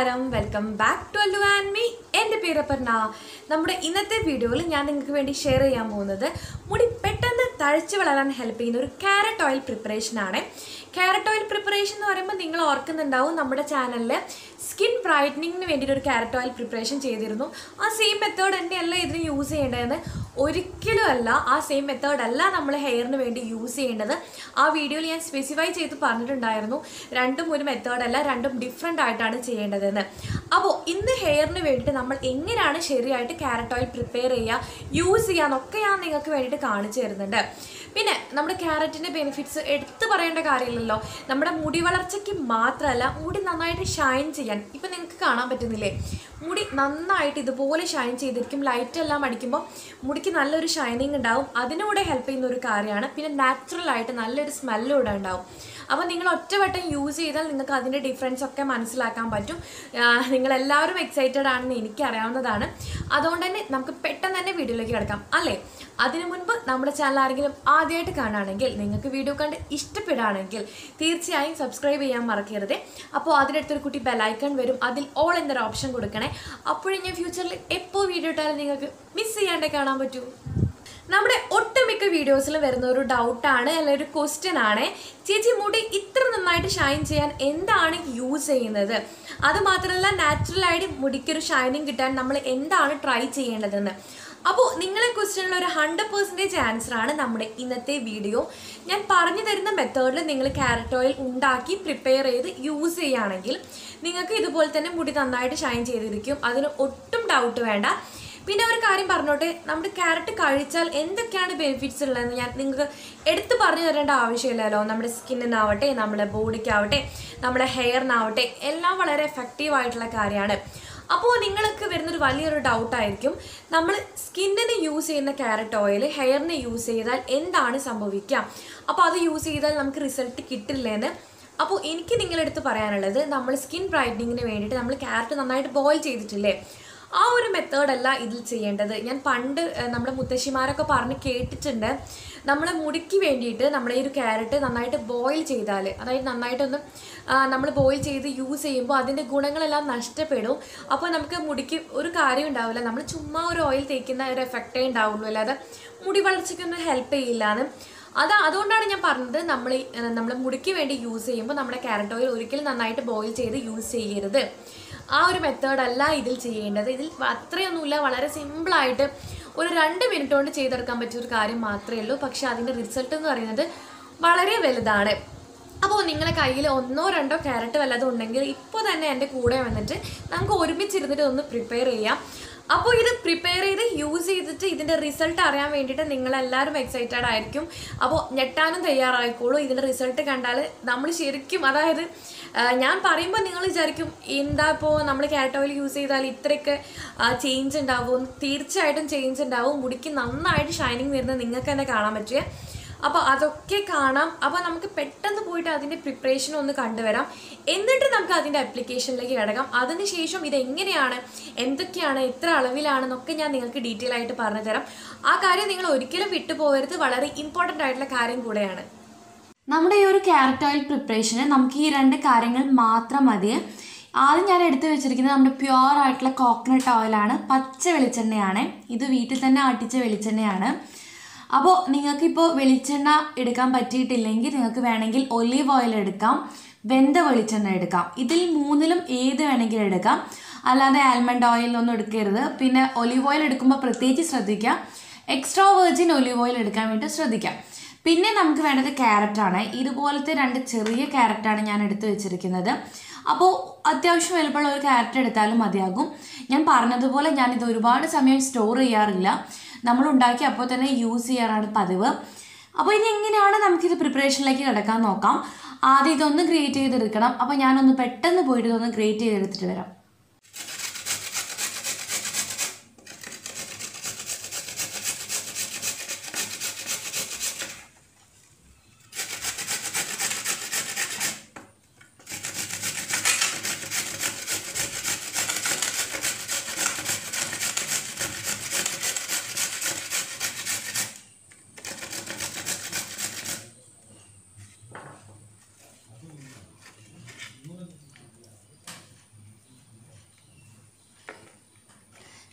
നമസ്കാരം welcome back to Allu and me എൻ്റെ പേര് അപർണ നമ്മുടെ ഇന്നത്തെ വീഡിയോയിൽ ഞാൻ നിങ്ങൾക്ക് വേണ്ടി ഷെയർ ചെയ്യാൻ പോകുന്നത് മുടി പെട്ടെന്ന് തഴച്ചു വളരാൻ ഹെൽപ്പ് ചെയ്യുന്ന ഒരു ക്യാരറ്റ് ഓയിൽ പ്രിപ്പറേഷൻ ആണ് ക്യാരറ്റ് ഓയിൽ പ്രിപ്പറേഷൻ എന്ന് പറയുമ്പോൾ നിങ്ങൾ ഓർക്കുന്നുണ്ടാവും നമ്മുടെ ചാനലിൽ സ്കിൻ ബ്രൈറ്റനിങ്ങിന് വേണ്ടിയിട്ട് ഒരു ക്യാരറ്റ് ഓയിൽ പ്രിപ്പറേഷൻ ചെയ്തിരുന്നു ആ സെയിം മെത്തേഡ് തന്നെയല്ല ഇതിന് യൂസ് ചെയ്യേണ്ടതെന്ന് ഒരിക്കലും അല്ല ആ സെയിം മെത്തേഡ് അല്ല നമ്മൾ ഹെയറിന് വേണ്ടി യൂസ് ചെയ്യേണ്ടത് ആ വീഡിയോയിൽ ഞാൻ സ്പെസിഫൈ ചെയ്ത് പറഞ്ഞിട്ടുണ്ടായിരുന്നു രണ്ടും ഒരു മെത്തേഡല്ല രണ്ടും ഡിഫറെൻ്റ് ആയിട്ടാണ് ചെയ്യേണ്ടതെന്ന് അപ്പോൾ ഇന്ന് ഹെയറിന് വേണ്ടിയിട്ട് നമ്മൾ എങ്ങനെയാണ് ശരിയായിട്ട് ക്യാരറ്റ് ഓയിൽ പ്രിപ്പയർ ചെയ്യുക യൂസ് ചെയ്യുക എന്നൊക്കെ ഞാൻ നിങ്ങൾക്ക് വേണ്ടിയിട്ട് കാണിച്ചു തരുന്നുണ്ട് പിന്നെ നമ്മുടെ ക്യാരറ്റിൻ്റെ ബെനിഫിറ്റ്സ് എടുത്തു പറയേണ്ട കാര്യമില്ലല്ലോ നമ്മുടെ മുടി വളർച്ചയ്ക്ക് മാത്രമല്ല മുടി നന്നായിട്ട് ഷൈൻ ചെയ്യാൻ ഇപ്പം നിങ്ങൾക്ക് കാണാൻ പറ്റുന്നില്ലേ മുടി നന്നായിട്ട് ഇതുപോലെ ഷൈൻ ചെയ്തിരിക്കും ലൈറ്റ് എല്ലാം അടിക്കുമ്പോൾ മുടിക്ക് നല്ലൊരു ഷൈനിങ് ഉണ്ടാവും അതിനൂടെ ഹെൽപ്പ് ചെയ്യുന്ന ഒരു കാര്യമാണ് പിന്നെ നാച്ചുറൽ ആയിട്ട് നല്ലൊരു സ്മെല്ലും ഉണ്ടാവും അപ്പോൾ നിങ്ങൾ ഒറ്റവട്ടം യൂസ് ചെയ്താൽ നിങ്ങൾക്ക് അതിൻ്റെ ഡിഫറൻസ് ഒക്കെ മനസ്സിലാക്കാൻ പറ്റും നിങ്ങൾ എല്ലാവരും എക്സൈറ്റഡ് ആണെന്ന് എനിക്കറിയാവുന്നതാണ് അതുകൊണ്ട് തന്നെ നമുക്ക് പെട്ടെന്ന് തന്നെ വീഡിയോയിലേക്ക് കിടക്കാം അല്ലേ അതിനു മുൻപ് നമ്മുടെ ചാനൽ ആരെങ്കിലും ആദ്യമായിട്ട് കാണുകയാണെങ്കിൽ നിങ്ങൾക്ക് വീഡിയോ കണ്ട് ഇഷ്ടപ്പെടുകയാണെങ്കിൽ തീർച്ചയായും സബ്സ്ക്രൈബ് ചെയ്യാൻ മറക്കരുത് അപ്പോൾ അതിനടുത്തൊരു കുട്ടി ബെലൈക്കൺ വരും അതിൽ ഓൾ എന്നൊരു ഓപ്ഷൻ കൊടുക്കണേ അപ്പോഴും ഞാൻ ഫ്യൂച്ചറിൽ എപ്പോൾ വീഡിയോ ഇട്ടാലും നിങ്ങൾക്ക് മിസ് ചെയ്യാണ്ടേ കാണാൻ പറ്റൂ നമ്മുടെ ഒട്ടുമിക്ക വീഡിയോസിലും വരുന്ന ഒരു ഡൗട്ടാണ് അല്ലെ ഒരു ക്വസ്റ്റ്യൻ ആണ് ചേച്ചി മുടി ഇത്ര നന്നായിട്ട് ഷൈൻ ചെയ്യാൻ എന്താണ് യൂസ് ചെയ്യുന്നത് അത് മാത്രമല്ല നാച്ചുറലായിട്ട് മുടിക്കൊരു ഷൈനിങ് കിട്ടാൻ നമ്മൾ എന്താണ് ട്രൈ ചെയ്യേണ്ടതെന്ന് അപ്പോൾ നിങ്ങളെ ക്വസ്റ്റ്യനിൽ ഒരു ഹൺഡ്രഡ് പെർസെൻറ്റേജ് ആൻസർ ആണ് നമ്മുടെ ഇന്നത്തെ വീഡിയോ ഞാൻ പറഞ്ഞു തരുന്ന മെത്തേഡിൽ നിങ്ങൾ ക്യാരറ്റ് ഓയിൽ ഉണ്ടാക്കി പ്രിപ്പയർ ചെയ്ത് യൂസ് ചെയ്യുകയാണെങ്കിൽ നിങ്ങൾക്ക് ഇതുപോലെ തന്നെ മുടി നന്നായിട്ട് ഷൈൻ ചെയ്തിരിക്കും അതിന് ഒട്ടും ഡൗട്ട് വേണ്ട പിന്നെ ഒരു കാര്യം പറഞ്ഞോട്ടെ നമ്മുടെ ക്യാരറ്റ് കഴിച്ചാൽ എന്തൊക്കെയാണ് ബെനിഫിറ്റ്സ് ഉള്ളതെന്ന് ഞാൻ നിങ്ങൾക്ക് എടുത്തു പറഞ്ഞു തരേണ്ട ആവശ്യമില്ലല്ലോ നമ്മുടെ സ്കിന്നിനാവട്ടെ നമ്മുടെ ബോഡിക്കാവട്ടെ നമ്മുടെ ഹെയറിനാവട്ടെ എല്ലാം വളരെ എഫക്റ്റീവ് ആയിട്ടുള്ള കാര്യമാണ് അപ്പോൾ നിങ്ങൾക്ക് വരുന്നൊരു വലിയൊരു ഡൗട്ടായിരിക്കും നമ്മൾ സ്കിന്നിന് യൂസ് ചെയ്യുന്ന ക്യാരറ്റ് ഓയിൽ ഹെയറിന് യൂസ് ചെയ്താൽ എന്താണ് സംഭവിക്കുക അപ്പോൾ അത് യൂസ് ചെയ്താൽ നമുക്ക് റിസൾട്ട് കിട്ടില്ലെന്ന് അപ്പോൾ എനിക്ക് നിങ്ങളെടുത്ത് പറയാനുള്ളത് നമ്മൾ സ്കിൻ ബ്രൈറ്റനിങ്ങിന് വേണ്ടിയിട്ട് നമ്മൾ ക്യാരറ്റ് നന്നായിട്ട് ബോയിൽ ചെയ്തിട്ടില്ലേ ആ ഒരു മെത്തേഡല്ല ഇതിൽ ചെയ്യേണ്ടത് ഞാൻ പണ്ട് ഏഹ്, നമ്മുടെ മുത്തശ്ശിമാരൊക്കെ പറഞ്ഞ് കേട്ടിട്ടുണ്ട് നമ്മളെ മുടിക്ക് വേണ്ടിയിട്ട് നമ്മുടെ ഈ ഒരു ക്യാരറ്റ് നന്നായിട്ട് ബോയിൽ ചെയ്താൽ അതായത് നന്നായിട്ടൊന്ന് നമ്മൾ ബോയിൽ ചെയ്ത് യൂസ് ചെയ്യുമ്പോൾ അതിൻ്റെ ഗുണങ്ങളെല്ലാം നഷ്ടപ്പെടും അപ്പോൾ നമുക്ക് മുടിക്ക് ഒരു കാര്യം ഉണ്ടാവില്ല നമ്മൾ ചുമ്മാ ഒരു ഓയിൽ തേക്കുന്ന ഒരു എഫക്റ്റേ ഉണ്ടാവുള്ളൂ അല്ലാതെ മുടി വളർച്ചയ്ക്കൊന്നും ഹെൽപ്പ് ചെയ്യില്ലാന്ന് അത് അതുകൊണ്ടാണ് ഞാൻ പറഞ്ഞത് നമ്മൾ നമ്മൾ മുടിക്ക് വേണ്ടി യൂസ് ചെയ്യുമ്പോൾ നമ്മുടെ ക്യാരറ്റ് ഓയിൽ ഒരിക്കലും നന്നായിട്ട് ബോയിൽ ചെയ്ത് യൂസ് ചെയ്യരുത് ആ ഒരു മെത്തേഡല്ല ഇതിൽ ചെയ്യേണ്ടത് ഇതിൽ അത്രയൊന്നുമില്ല വളരെ സിമ്പിളായിട്ട് ഒരു രണ്ട് മിനിറ്റ് കൊണ്ട് ചെയ്തെടുക്കാൻ പറ്റിയ ഒരു കാര്യം മാത്രമേ ഉള്ളൂ പക്ഷേ അതിൻ്റെ റിസൾട്ട് എന്ന് പറയുന്നത് വളരെ വലുതാണ് അപ്പോൾ നിങ്ങളെ കയ്യിൽ ഒന്നോ രണ്ടോ ക്യാരറ്റ് വല്ലതും ഉണ്ടെങ്കിൽ ഇപ്പോൾ തന്നെ എൻ്റെ കൂടെ വന്നിട്ട് നമുക്ക് ഒരുമിച്ചിരുന്നിട്ട് ഒന്ന് പ്രിപ്പയർ ചെയ്യാം അപ്പോൾ ഇത് പ്രിപ്പയർ ചെയ്ത് യൂസ് ചെയ്തിട്ട് ഇതിൻ്റെ റിസൾട്ട് അറിയാൻ വേണ്ടിയിട്ട് നിങ്ങളെല്ലാവരും എക്സൈറ്റഡ് ആയിരിക്കും അപ്പോൾ ഞെട്ടാനും തയ്യാറായിക്കോളൂ ഇതിൻ്റെ റിസൾട്ട് കണ്ടാൽ നമ്മൾ ശരിക്കും അതായത് ആ, ഞാൻ പറയുമ്പോൾ നിങ്ങൾ വിചാരിക്കും എന്താ ഇപ്പോൾ നമ്മൾ ക്യാരറ്റ് ഓയിൽ യൂസ് ചെയ്താൽ ഇത്രയൊക്കെ ചേഞ്ച് ഉണ്ടാവും തീർച്ചയായിട്ടും ചേഞ്ച് ഉണ്ടാവും മുടിക്ക് നന്നായിട്ട് ഷൈനിങ് വരുന്നത് നിങ്ങൾക്ക് തന്നെ കാണാൻ പറ്റുക അപ്പോൾ അതൊക്കെ കാണാം അപ്പോൾ നമുക്ക് പെട്ടെന്ന് പോയിട്ട് അതിൻ്റെ പ്രിപ്പറേഷൻ ഒന്ന് കണ്ടുവരാം എന്നിട്ട് നമുക്ക് അതിൻ്റെ അപ്ലിക്കേഷനിലേക്ക് കിടക്കാം അതിനുശേഷം ഇത് എങ്ങനെയാണ് എന്തൊക്കെയാണ് എത്ര അളവിലാണെന്നൊക്കെ ഞാൻ നിങ്ങൾക്ക് ഡീറ്റെയിൽ ആയിട്ട് പറഞ്ഞു തരാം ആ കാര്യം നിങ്ങൾ ഒരിക്കലും വിട്ടുപോകരുത് വളരെ ഇമ്പോർട്ടൻ്റ് ആയിട്ടുള്ള കാര്യം കൂടെയാണ് നമ്മുടെ ഈ ഒരു ക്യാരറ്റ് ഓയിൽ പ്രിപ്പറേഷന് നമുക്ക് ഈ രണ്ട് കാര്യങ്ങൾ മാത്രം മതി ആദ്യം ഞാൻ എടുത്തു വെച്ചിരിക്കുന്നത് നമ്മുടെ പ്യുവർ ആയിട്ടുള്ള കോക്കനട്ട് ഓയിലാണ് പച്ച വെളിച്ചെണ്ണയാണ് ഇത് വീട്ടിൽ തന്നെ ആട്ടിച്ച വെളിച്ചെണ്ണയാണ് അപ്പോൾ നിങ്ങൾക്കിപ്പോൾ വെളിച്ചെണ്ണ എടുക്കാൻ പറ്റിയിട്ടില്ലെങ്കിൽ നിങ്ങൾക്ക് വേണമെങ്കിൽ ഒലീവ് ഓയിൽ എടുക്കാം വെന്ത വെളിച്ചെണ്ണ എടുക്കാം ഇതിൽ മൂന്നിലും ഏത് വേണമെങ്കിലും എടുക്കാം അല്ലാതെ ആൽമണ്ട് ഓയിൽ ഒന്നും എടുക്കരുത് പിന്നെ ഒലീവ് ഓയിൽ എടുക്കുമ്പോൾ പ്രത്യേകിച്ച് ശ്രദ്ധിക്കുക എക്സ്ട്രാ വെർജിൻ ഒലീവ് ഓയിൽ എടുക്കാൻ വേണ്ടി ശ്രദ്ധിക്കാം പിന്നെ നമുക്ക് വേണ്ടത് ക്യാരറ്റാണ് ഇതുപോലത്തെ രണ്ട് ചെറിയ ക്യാരറ്റാണ് ഞാൻ എടുത്തു വെച്ചിരിക്കുന്നത് അപ്പോൾ അത്യാവശ്യം വലുപ്പമുള്ള ഒരു ക്യാരറ്റ് എടുത്താലും മതിയാകും ഞാൻ പറഞ്ഞതുപോലെ ഞാൻ ഇത് ഒരുപാട് സമയം സ്റ്റോർ ചെയ്യാറില്ല നമ്മൾ ഉണ്ടാക്കി അപ്പോൾ തന്നെ യൂസ് ചെയ്യാറാണ് പതിവ് അപ്പോൾ ഇനി എങ്ങനെയാണ് നമുക്കിത് പ്രിപ്പറേഷനിലേക്ക് കിടക്കാൻ നോക്കാം ആദ്യം ഇതൊന്ന് ഗ്രേറ്റ് ചെയ്തെടുക്കണം അപ്പോൾ ഞാനൊന്ന് പെട്ടെന്ന് പോയിട്ട് ഇതൊന്ന് ഗ്രേറ്റ് ചെയ്തെടുത്തിട്ട് വരാം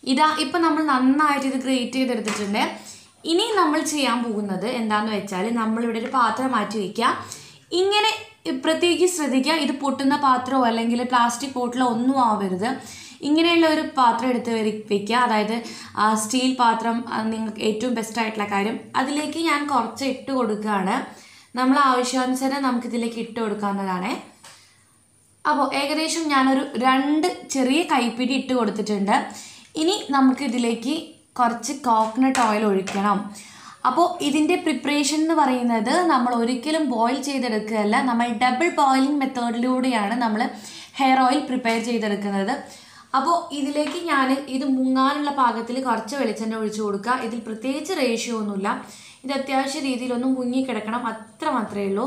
ഇതാ ഇപ്പം നമ്മൾ നന്നായിട്ട് ഇത് ഗ്രേറ്റ് ചെയ്തെടുത്തിട്ടുണ്ട് ഇനി നമ്മൾ ചെയ്യാൻ പോകുന്നത് എന്താണെന്ന് വെച്ചാൽ നമ്മളിവിടെ ഒരു പാത്രം മാറ്റി വയ്ക്കുക ഇങ്ങനെ പ്രത്യേകിച്ച് ശ്രദ്ധിക്കുക ഇത് പൊട്ടുന്ന പാത്രമോ അല്ലെങ്കിൽ പ്ലാസ്റ്റിക് ബോട്ടിലോ ഒന്നും ആവരുത് ഇങ്ങനെയുള്ള ഒരു പാത്രം എടുത്ത് വരി വെക്കുക അതായത് ആ, സ്റ്റീൽ പാത്രം ആ, നിങ്ങൾക്ക് ഏറ്റവും ബെസ്റ്റ് ആയിട്ടുള്ള കാര്യം അതിലേക്ക് ഞാൻ കുറച്ച് ഇട്ട് കൊടുക്കുകയാണ് നമ്മൾ ആവശ്യാനുസരണം നമുക്കിതിലേക്ക് ഇട്ട് കൊടുക്കാവുന്നതാണ് അപ്പോൾ ഏകദേശം ഞാനൊരു രണ്ട് ചെറിയ കൈപ്പിടി ഇട്ട് കൊടുത്തിട്ടുണ്ട് ഇനി നമുക്ക് ഇതിലേക്ക് കുറച്ച് കോക്കനട്ട് ഓയിൽ ഒഴിക്കണം അപ്പോൾ ഇതിൻ്റെ പ്രിപ്പറേഷൻ എന്ന് പറയുന്നത് നമ്മൾ ഒരിക്കലും ബോയിൽ ചെയ്തെടുക്കുകയല്ല നമ്മൾ ഡബിൾ ബോയിലിംഗ് മെത്തേഡിലൂടെയാണ് നമ്മൾ ഹെയർ ഓയിൽ പ്രിപ്പയർ ചെയ്തെടുക്കുന്നത് അപ്പോൾ ഇതിലേക്ക് ഞാൻ ഇത് മുങ്ങാനുള്ള പാകത്തിൽ കുറച്ച് വെളിച്ചെണ്ണ ഒഴിച്ചു കൊടുക്കുക ഇതിൽ പ്രത്യേകിച്ച് റേഷ്യോ ഒന്നുമില്ല ഇത് അത്യാവശ്യ രീതിയിലൊന്നും മുങ്ങിക്കിടക്കണം അത്ര മാത്രമേ ഉള്ളൂ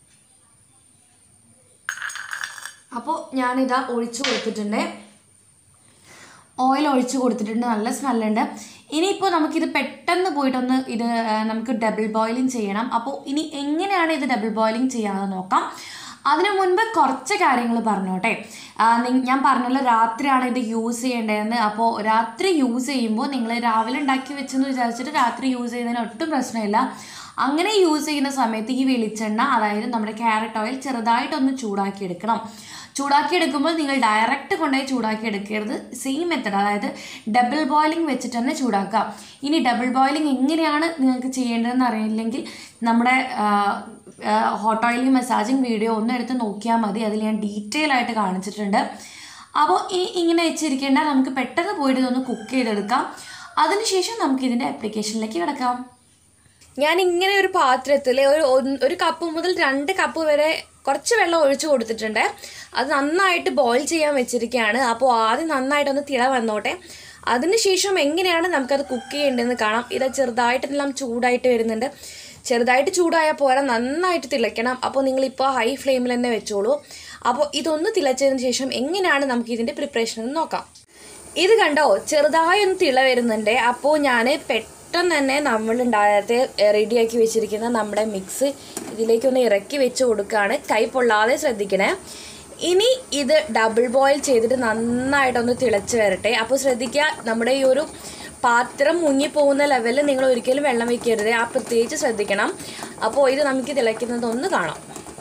അപ്പോൾ ഞാനിതാ ഒഴിച്ചു കൊടുത്തിട്ടുണ്ട് ഓയിൽ ഒഴിച്ച് കൊടുത്തിട്ടുണ്ട് നല്ല സ്മെല്ലുണ്ട് ഇനിയിപ്പോൾ നമുക്കിത് പെട്ടെന്ന് പോയിട്ടൊന്ന് ഇത് ആ, നമുക്ക് ഡബിൾ ബോയിലിംഗ് ചെയ്യണം അപ്പോൾ ഇനി എങ്ങനെയാണ് ഇത് ഡബിൾ ബോയിലിംഗ് ചെയ്യാമെന്ന് നോക്കാം അതിനു മുൻപ് കുറച്ച് കാര്യങ്ങൾ പറഞ്ഞോട്ടെ ആ, നി- ഞാൻ പറഞ്ഞല്ലോ രാത്രിയാണ് ഇത് യൂസ് ചെയ്യേണ്ടതെന്ന് അപ്പോൾ രാത്രി യൂസ് ചെയ്യുമ്പോൾ നിങ്ങൾ രാവിലെ ഉണ്ടാക്കി വെച്ചെന്ന് വിചാരിച്ചിട്ട് രാത്രി യൂസ് ചെയ്യുന്നതിന് ഒട്ടും പ്രശ്നമില്ല അങ്ങനെ യൂസ് ചെയ്യുന്ന സമയത്ത് ഈ വെളിച്ചെണ്ണ അതായത് നമ്മുടെ ക്യാരറ്റ് ഓയിൽ ചെറുതായിട്ടൊന്ന് ചൂടാക്കി എടുക്കണം ചൂടാക്കി എടുക്കുമ്പോൾ നിങ്ങൾ ഡയറക്റ്റ് കൊണ്ടുപോയി ചൂടാക്കി എടുക്കരുത് സെയിം മെത്തഡ് അതായത് ഡബിൾ ബോയിലിംഗ് വെച്ചിട്ട് തന്നെ ചൂടാക്കുക ഇനി ഡബിൾ ബോയിലിംഗ് എങ്ങനെയാണ് നിങ്ങൾക്ക് ചെയ്യേണ്ടതെന്ന് അറിയില്ലെങ്കിൽ നമ്മുടെ ഹോട്ട് ഓയിലിംഗ് മസാജിങ് വീഡിയോ ഒന്ന് എടുത്ത് നോക്കിയാൽ മതി അതിൽ ഞാൻ ഡീറ്റെയിൽ ആയിട്ട് കാണിച്ചിട്ടുണ്ട് അപ്പോൾ ഈ ഇങ്ങനെ വെച്ചിരിക്കേണ്ട നമുക്ക് പെട്ടെന്ന് പോയിട്ട് ഇതൊന്ന് കുക്ക് ചെയ്തെടുക്കാം അതിനുശേഷം നമുക്ക് ഇതിൻ്റെ ആപ്ലിക്കേഷനിലേക്ക് കിടക്കാം ഞാൻ ഇങ്ങനെ ഒരു പാത്രത്തിൽ ഒരു ഒന്ന്- ഒരു കപ്പ് മുതൽ രണ്ട് കപ്പ് വരെ കുറച്ച് വെള്ളം ഒഴിച്ചു കൊടുത്തിട്ടുണ്ട് അത് നന്നായിട്ട് ബോയിൽ ചെയ്യാൻ വെച്ചിരിക്കുകയാണ് അപ്പോൾ ആദ്യം നന്നായിട്ടൊന്ന് തിള വന്നോട്ടെ അതിനുശേഷം എങ്ങനെയാണ് നമുക്കത് കുക്ക് ചെയ്യേണ്ടതെന്ന് കാണാം ഇത് ചെറുതായിട്ടെല്ലാം ചൂടായിട്ട് വരുന്നുണ്ട് ചെറുതായിട്ട് ചൂടായാൽ പോരാ നന്നായിട്ട് തിളയ്ക്കണം അപ്പോൾ നിങ്ങളിപ്പോൾ ഹൈ ഫ്ലെയിമിൽ തന്നെ വെച്ചോളൂ അപ്പോൾ ഇതൊന്ന് തിളച്ചതിന് ശേഷം എങ്ങനെയാണ് നമുക്ക് ഇതിൻ്റെ പ്രിപ്പറേഷൻ എന്ന് നോക്കാം ഇത് കണ്ടോ ചെറുതായി ഒന്ന് തിള വരുന്നുണ്ട് അപ്പോൾ ഞാൻ പെട്ടെന്ന് തന്നെ നമ്മൾ നേരത്തെ റെഡിയാക്കി വെച്ചിരിക്കുന്ന നമ്മുടെ മിക്സ് ഇതിലേക്കൊന്ന് ഇറക്കി വെച്ച് കൊടുക്കുകയാണ് കൈ പൊള്ളാതെ ശ്രദ്ധിക്കണേ ഇനി ഇത് ഡബിൾ ബോയിൽ ചെയ്തിട്ട് നന്നായിട്ടൊന്ന് തിളച്ച് വരട്ടെ അപ്പോൾ ശ്രദ്ധിക്കുക നമ്മുടെ ഈ ഒരു പാത്രം മുങ്ങിപ്പോകുന്ന ലെവലിൽ നിങ്ങൾ ഒരിക്കലും വെള്ളം വെക്കരുത് ആ പ്രത്യേകിച്ച് ശ്രദ്ധിക്കണം അപ്പോൾ ഇത് നമുക്ക് തിളയ്ക്കുന്നത് ഒന്ന് കാണാം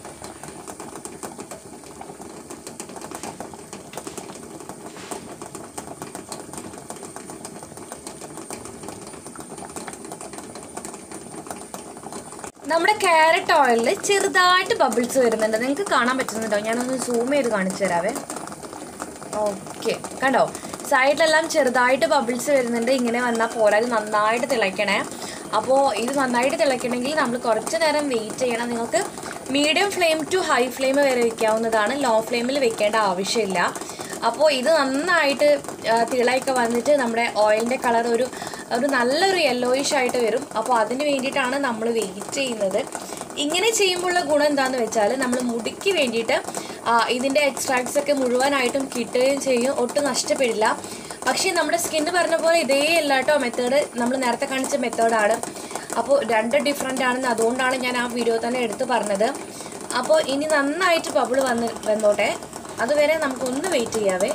നമ്മുടെ ക്യാരറ്റ് ഓയിലിൽ ചെറുതായിട്ട് ബബിൾസ് വരുന്നുണ്ട് നിങ്ങൾക്ക് കാണാൻ പറ്റുന്നുണ്ടോ ഞാനൊന്ന് സൂം ചെയ്ത് കാണിച്ചു തരാവേ ഓക്കെ കണ്ടോ സൈഡിലെല്ലാം ചെറുതായിട്ട് ബബിൾസ് വരുന്നുണ്ട് ഇങ്ങനെ വന്നാൽ പോരാ ഇത് നന്നായിട്ട് തിളയ്ക്കണേ അപ്പോൾ ഇത് നന്നായിട്ട് തിളയ്ക്കണമെങ്കിൽ നമ്മൾ കുറച്ച് നേരം വെയിറ്റ് ചെയ്യണം നിങ്ങൾക്ക് medium flame to high flame വരെ വെക്കാവുന്നതാണ് ലോ ഫ്ലെയിമിൽ വെക്കേണ്ട ആവശ്യമില്ല അപ്പോൾ ഇത് നന്നായിട്ട് ആ, തിളയൊക്കെ വന്നിട്ട് നമ്മുടെ ഓയിലിൻ്റെ കളർ ഒരു ഒരു നല്ലൊരു യെല്ലോയിഷ് ആയിട്ട് വരും അപ്പോൾ അതിന് വേണ്ടിയിട്ടാണ് നമ്മൾ വെയിറ്റ് ചെയ്യുന്നത് ഇങ്ങനെ ചെയ്യുമ്പോഴുള്ള ഗുണം എന്താണെന്ന് വെച്ചാൽ നമ്മൾ മുടിക്ക് വേണ്ടിയിട്ട് ആ, ഇതിൻ്റെ എക്സ്ട്രാക്ട്സ് ഒക്കെ മുഴുവനായിട്ടും കിട്ടുകയും ചെയ്യും ഒട്ടും നഷ്ടപ്പെടില്ല പക്ഷേ നമ്മുടെ സ്കിന്ന് പറഞ്ഞ പോലെ ഇതേ അല്ല കേട്ടോ മെത്തേഡ് നമ്മൾ നേരത്തെ കാണിച്ച മെത്തേഡാണ് അപ്പോൾ രണ്ട് ഡിഫറെൻ്റ് ആണെന്ന് അതുകൊണ്ടാണ് ഞാൻ ആ വീഡിയോ തന്നെ എടുത്ത് പറഞ്ഞത് അപ്പോൾ ഇനി നന്നായിട്ട് ബബിൾ വന്ന് വന്നോട്ടെ അതുവരെ നമുക്കൊന്ന് വെയിറ്റ് ചെയ്യാവേ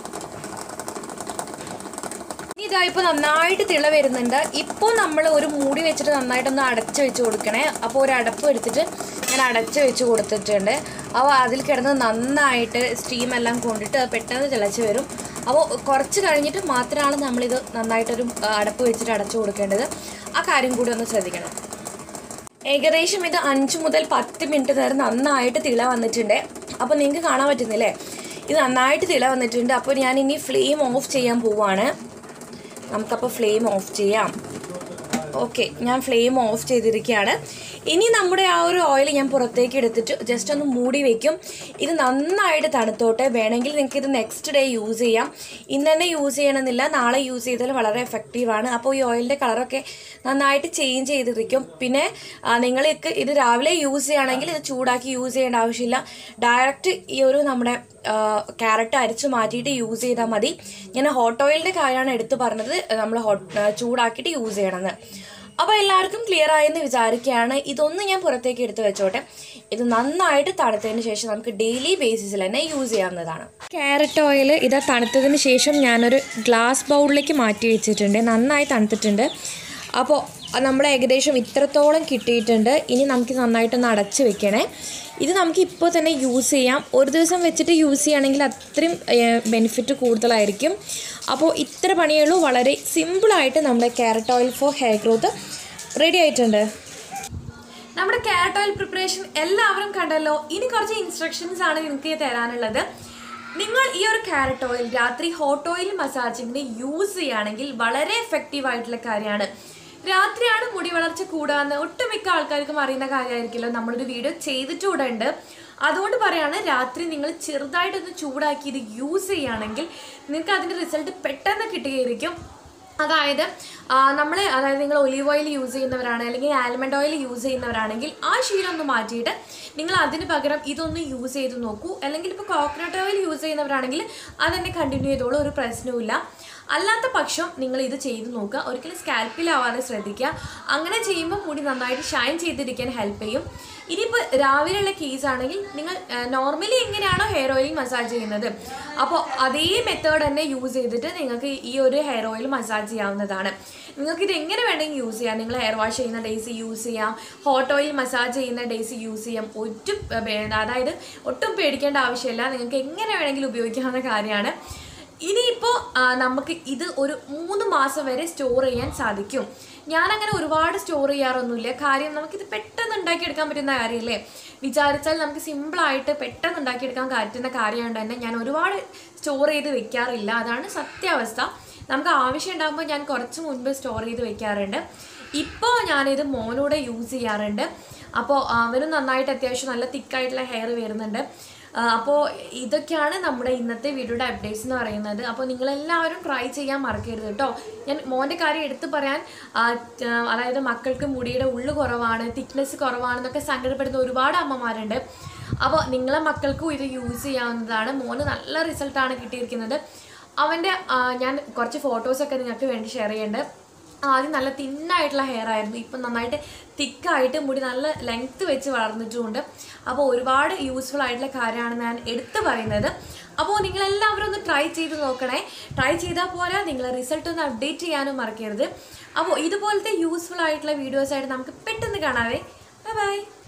ഇനി ഇതാ ഇപ്പോൾ നന്നായിട്ട് തിള വരുന്നുണ്ട് ഇപ്പോൾ നമ്മൾ ഒരു മൂടി വെച്ചിട്ട് നന്നായിട്ടൊന്ന് അടച്ച് വെച്ച് കൊടുക്കണേ അപ്പോൾ ഒരു അടപ്പ് എടുത്തിട്ട് ഞാൻ അടച്ച് വെച്ച് കൊടുത്തിട്ടുണ്ട് അപ്പോൾ അതിൽ കിടന്ന് നന്നായിട്ട് സ്റ്റീം എല്ലാം കൊണ്ടിട്ട് അത് പെട്ടെന്ന് തിളച്ച് വരും അപ്പോൾ കുറച്ച് കഴിഞ്ഞിട്ട് മാത്രമാണ് നമ്മളിത് നന്നായിട്ടൊരു ആ, അടപ്പ് വെച്ചിട്ട് അടച്ചു കൊടുക്കേണ്ടത് ആ കാര്യം കൂടി ഒന്ന് ശ്രദ്ധിക്കണം ഏകദേശം ഇത് അഞ്ച് മുതൽ പത്ത് മിനിറ്റ് നേരം നന്നായിട്ട് തിള വന്നിട്ടുണ്ട് അപ്പോൾ നിങ്ങൾക്ക് കാണാൻ പറ്റുന്നില്ലേ ഇത് നന്നായിട്ട് തിള വന്നിട്ടുണ്ട് അപ്പോൾ ഞാൻ ഇനി ഫ്ലെയിം ഓഫ് ചെയ്യാൻ പോവാണ് നമുക്കപ്പോൾ ഫ്ലെയിം ഓഫ് ചെയ്യാം ഓക്കെ ഞാൻ ഫ്ലെയിം ഓഫ് ചെയ്തിരിക്കുകയാണ് ഇനി നമ്മുടെ ആ ഒരു ഓയിൽ ഞാൻ പുറത്തേക്ക് എടുത്തിട്ട് ജസ്റ്റ് ഒന്ന് മൂടി വെക്കും ഇത് നന്നായിട്ട് തണുത്തോട്ടെ വേണമെങ്കിൽ നിങ്ങൾക്ക് ഇത് നെക്സ്റ്റ് ഡേ യൂസ് ചെയ്യാം ഇന്ന് തന്നെ യൂസ് ചെയ്യണമെന്നില്ല നാളെ യൂസ് ചെയ്താൽ വളരെ എഫക്റ്റീവാണ് അപ്പോൾ ഈ ഓയിലിൻ്റെ കളറൊക്കെ നന്നായിട്ട് ചേഞ്ച് ചെയ്തിരിക്കും പിന്നെ ആ, നിങ്ങൾക്ക് ഇത് രാവിലെ യൂസ് ചെയ്യുകയാണെങ്കിൽ ഇത് ചൂടാക്കി യൂസ് ചെയ്യേണ്ട ആവശ്യമില്ല ഡയറക്റ്റ് ഈ ഒരു നമ്മുടെ ക്യാരറ്റ് അരിച്ച് മാറ്റിയിട്ട് യൂസ് ചെയ്താൽ മതി ഞാൻ ഹോട്ട് ഓയിലിൻ്റെ കാര്യമാണ് എടുത്തു പറഞ്ഞത് നമ്മൾ ഹോട്ട് ചൂടാക്കിയിട്ട് യൂസ് ചെയ്യണമെന്ന് അപ്പോൾ എല്ലാവർക്കും ക്ലിയർ ആയെന്ന് വിചാരിക്കുകയാണ് ഇതൊന്ന് ഞാൻ പുറത്തേക്ക് എടുത്ത് വെച്ചോട്ടെ ഇത് നന്നായിട്ട് തണുത്തതിന് ശേഷം നമുക്ക് ഡെയിലി ബേസിസിൽ തന്നെ യൂസ് ചെയ്യാവുന്നതാണ് ക്യാരറ്റ് ഓയിൽ ഇത് തണുത്തതിന് ശേഷം ഞാനൊരു ഗ്ലാസ് ബൗളിലേക്ക് മാറ്റി വെച്ചിട്ടുണ്ട് നന്നായി തണുത്തിട്ടുണ്ട് അപ്പോൾ നമ്മൾ ഏകദേശം ഇത്രത്തോളം കിട്ടിയിട്ടുണ്ട് ഇനി നമുക്ക് നന്നായിട്ടൊന്ന് അടച്ച് വെക്കണേ ഇത് നമുക്ക് ഇപ്പോൾ തന്നെ യൂസ് ചെയ്യാം ഒരു ദിവസം വെച്ചിട്ട് യൂസ് ചെയ്യുകയാണെങ്കിൽ അത്രയും ബെനിഫിറ്റ് കൂടുതലായിരിക്കും അപ്പോൾ ഇത്ര പണിയേ ഉള്ളൂ വളരെ സിമ്പിളായിട്ട് നമ്മുടെ carrot oil for hair growth ready ആയിട്ടുണ്ട് നമ്മുടെ ക്യാരറ്റ് ഓയിൽ പ്രിപ്പറേഷൻ എല്ലാവരും കണ്ടല്ലോ ഇനി കുറച്ച് ഇൻസ്ട്രക്ഷൻസ് ആണ് നിങ്ങൾക്ക് തരാനുള്ളത് നിങ്ങൾ ഈ ഒരു ക്യാരറ്റ് ഓയിൽ രാത്രി ഹോട്ട് ഓയിൽ മസാജിങ്ങിന് യൂസ് ചെയ്യുകയാണെങ്കിൽ വളരെ എഫക്റ്റീവ് ആയിട്ടുള്ള കാര്യമാണ് രാത്രിയാണ് മുടി വളർച്ച കൂടാന്ന് ഒട്ടുമിക്ക ആൾക്കാർക്കും അറിയുന്ന കാര്യമായിരിക്കുമല്ലോ നമ്മളൊരു വീഡിയോ ചെയ്തിട്ടൂടെ ഉണ്ട് അതുകൊണ്ട് പറയാണ് രാത്രി നിങ്ങൾ ചെറുതായിട്ടൊന്ന് ചൂടാക്കി ഇത് യൂസ് ചെയ്യുകയാണെങ്കിൽ നിങ്ങൾക്ക് അതിൻ്റെ റിസൾട്ട് പെട്ടെന്ന് കിട്ടുകയായിരിക്കും അതായത് നമ്മൾ അതായത് നിങ്ങൾ ഒലീവ് ഓയിൽ യൂസ് ചെയ്യുന്നവരാണ് അല്ലെങ്കിൽ ആൽമണ്ട് ഓയിൽ യൂസ് ചെയ്യുന്നവരാണെങ്കിൽ ആ ശീലം ഒന്ന് മാറ്റിയിട്ട് നിങ്ങൾ അതിന് പകരം ഇതൊന്ന് യൂസ് ചെയ്ത് നോക്കൂ അല്ലെങ്കിൽ ഇപ്പോൾ കോക്കനട്ട് ഓയിൽ യൂസ് ചെയ്യുന്നവരാണെങ്കിൽ അതന്നെ കണ്ടിന്യൂ ചെയ്തോളൂ ഒരു പ്രശ്നവുമില്ല അല്ലാത്ത പക്ഷം നിങ്ങൾ ഇത് ചെയ്ത് നോക്കുക ഒരിക്കലും സ്കാൽപ്പിലാവാതെ ശ്രദ്ധിക്കുക അങ്ങനെ ചെയ്യുമ്പോൾ മുടി നന്നായിട്ട് ഷൈൻ ചെയ്തിരിക്കാൻ ഹെൽപ്പ് ചെയ്യും ഇനിയിപ്പോൾ രാവിലെയുള്ള കേസ് ആണെങ്കിൽ നിങ്ങൾ നോർമലി എങ്ങനെയാണോ ഹെയർ ഓയിൽ മസാജ് ചെയ്യുന്നത് അപ്പോൾ അതേ മെത്തേഡ് തന്നെ യൂസ് ചെയ്തിട്ട് നിങ്ങൾക്ക് ഈ ഒരു ഹെയർ ഓയിൽ മസാജ് ചെയ്യാവുന്നതാണ് നിങ്ങൾക്ക് ഇത് എങ്ങനെ വേണമെങ്കിൽ യൂസ് ചെയ്യാം നിങ്ങൾ ഹെയർ വാഷ് ചെയ്യുന്ന ഡേയ്സ് യൂസ് ചെയ്യാം ഹോട്ട് ഓയിൽ മസാജ് ചെയ്യുന്ന ഡേയ്സ് യൂസ് ചെയ്യാം ഒട്ടും ബേ- അതായത് ഒട്ടും പേടിക്കേണ്ട ആവശ്യമില്ല നിങ്ങൾക്ക് എങ്ങനെ വേണമെങ്കിലും ഉപയോഗിക്കാവുന്ന കാര്യമാണ് ഇനിയിപ്പോൾ നമുക്ക് ഇത് ഒരു മൂന്ന് മാസം വരെ സ്റ്റോർ ചെയ്യാൻ സാധിക്കും ഞാനങ്ങനെ ഒരുപാട് സ്റ്റോർ ചെയ്യാറൊന്നുമില്ല കാര്യം നമുക്കിത് പെട്ടെന്ന് ഉണ്ടാക്കിയെടുക്കാൻ പറ്റുന്ന കാര്യമല്ലേ വിചാരിച്ചാൽ നമുക്ക് സിമ്പിളായിട്ട് പെട്ടെന്ന് ഉണ്ടാക്കിയെടുക്കാൻ പറ്റുന്ന കാര്യമുണ്ട് തന്നെ ഞാൻ ഒരുപാട് സ്റ്റോർ ചെയ്ത് വെക്കാറില്ല അതാണ് സത്യാവസ്ഥ നമുക്ക് ആവശ്യം ഉണ്ടാകുമ്പോൾ ഞാൻ കുറച്ച് മുൻപ് സ്റ്റോർ ചെയ്ത് വെക്കാറുണ്ട് ഇപ്പോൾ ഞാനിത് മോനൂടെ യൂസ് ചെയ്യാറുണ്ട് അപ്പോൾ അവനും നന്നായിട്ട് അത്യാവശ്യം നല്ല തിക്കായിട്ടുള്ള ഹെയർ വരുന്നുണ്ട് അപ്പോൾ ഇതൊക്കെയാണ് നമ്മുടെ ഇന്നത്തെ വീഡിയോയുടെ അപ്ഡേറ്റ്സ് എന്ന് പറയുന്നത് അപ്പോൾ നിങ്ങളെല്ലാവരും ട്രൈ ചെയ്യാൻ മറക്കരുത് കേട്ടോ ഞാൻ മോൻ്റെ കാര്യം എടുത്തു പറയാൻ ആ, ആ, അതായത് മക്കൾക്ക് മുടിയുടെ ഉള്ളു കുറവാണ് തിക്നെസ് കുറവാണെന്നൊക്കെ സങ്കടപ്പെടുന്ന ഒരുപാട് അമ്മമാരുണ്ട് അപ്പോൾ നിങ്ങളെ മക്കൾക്കും ഇത് യൂസ് ചെയ്യാവുന്നതാണ് മോന് നല്ല റിസൾട്ടാണ് കിട്ടിയിരിക്കുന്നത് അവൻ്റെ ആ, ഞാൻ കുറച്ച് ഫോട്ടോസൊക്കെ നിങ്ങൾക്ക് വേണ്ടി ഷെയർ ചെയ്യുന്നുണ്ട് ആദ്യം നല്ല തിന്നായിട്ടുള്ള ഹെയർ ആയിരുന്നു ഇപ്പം നന്നായിട്ട് തിക്കായിട്ട് മുടി നല്ല ലെങ്ത്ത് വെച്ച് വളർന്നിട്ടുമുണ്ട് അപ്പോൾ ഒരുപാട് യൂസ്ഫുൾ ആയിട്ടുള്ള കാര്യമാണ് ഞാൻ എടുത്തു പറയുന്നത് അപ്പോൾ നിങ്ങളെല്ലാവരും ഒന്ന് ട്രൈ ചെയ്ത് നോക്കണേ ട്രൈ ചെയ്താൽ പോരാ നിങ്ങൾ റിസൾട്ട് ഒന്ന് അപ്ഡേറ്റ് ചെയ്യാനും മറക്കരുത് അപ്പോൾ ഇതുപോലത്തെ യൂസ്ഫുൾ ആയിട്ടുള്ള വീഡിയോസായിട്ട് നമുക്ക് പെട്ടെന്ന് കാണാവേ ബൈ ബൈ